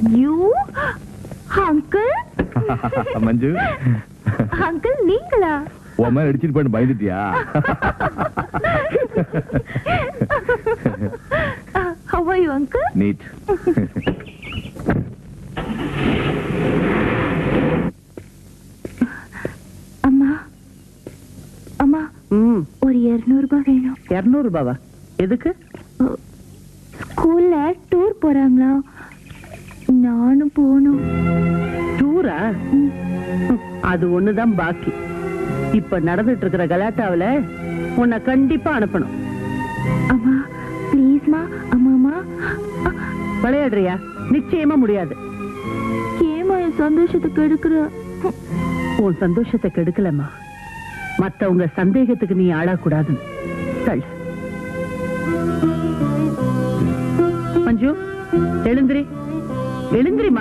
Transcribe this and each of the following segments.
You uncle Manju uncle நீங்களா உன் மேல அடிச்சிட்டு போயிட்டு பயந்துட்டியா how are you uncle need அம்மா அம்மா ம் ஒரு இருநூறு ரூபாய் வேணும் இரநூறு ரூபாவா எதுக்கு ஸ்கூல்ல டூர் போறாங்களா நானும் போகணும் டூரா ம், அது ஒண்ணுதான் பாக்கி இப்ப நடந்துட்டு இருக்கிற கலாட்டாவுல உன்னை கண்டிப்பா அனுப்பணும் அம்மா ப்ளீஸ்மா அம்மாமா விளையாடுறியா நிச்சயமா முடியாது ஏமா என் சந்தோஷத்துக்கு எடுக்கிற உன் சந்தோஷத்தை கெடுக்கலம்மா மத்தவங்க சந்தேகத்துக்கு நீ ஆளாக்கூடாது தள்ளு மஞ்சு எழுந்திரி எழுந்திரிமா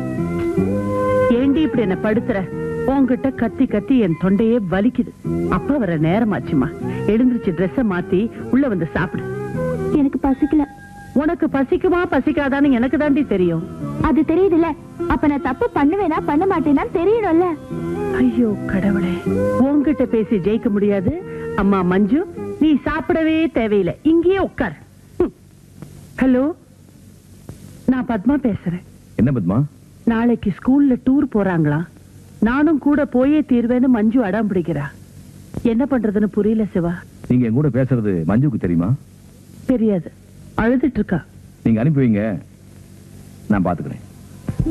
ஏண்டி இப்படி என்ன படுத்துற உன்கிட்ட கத்தி கத்தி என் தொண்டையே வலிக்குது அப்பா வர நேரமாச்சுமா எழுந்திருச்சு ட்ரெஸ்ஸ மாத்தி உள்ள வந்து சாப்பிடு எனக்கு பசிக்கல உனக்கு பசிக்குமா பசிக்காதான்னு எனக்கு தாண்டி தெரியும் அது தெரியுதுல்ல அப்ப நான் தப்பு பண்ணுவேனா பண்ண மாட்டேனா தெரியணும்ல ஐயோ கடவுளே உன்கிட்ட பேசி ஜெயிக்க முடியாது அம்மா மஞ்சு நீ சாப்பிடவே தேவையில்லை இங்கேயே உட்கார் ம். ஹலோ நான் பத்மா பேசுறேன் என்ன பத்மா நாளைக்கு ஸ்கூல்ல டூர் போறாங்களா நானும் கூட போயே தீர்வேன்னு மஞ்சு அடம் பிடிக்கிறா என்ன பண்றதுன்னு புரியல சிவா நீங்க என் கூட பேசுறது மஞ்சுக்கு தெரியுமா தெரியாது அழுதுட்டு இருக்கா நீங்க அனுப்பி வைங்க நான் பாத்துக்கிறேன்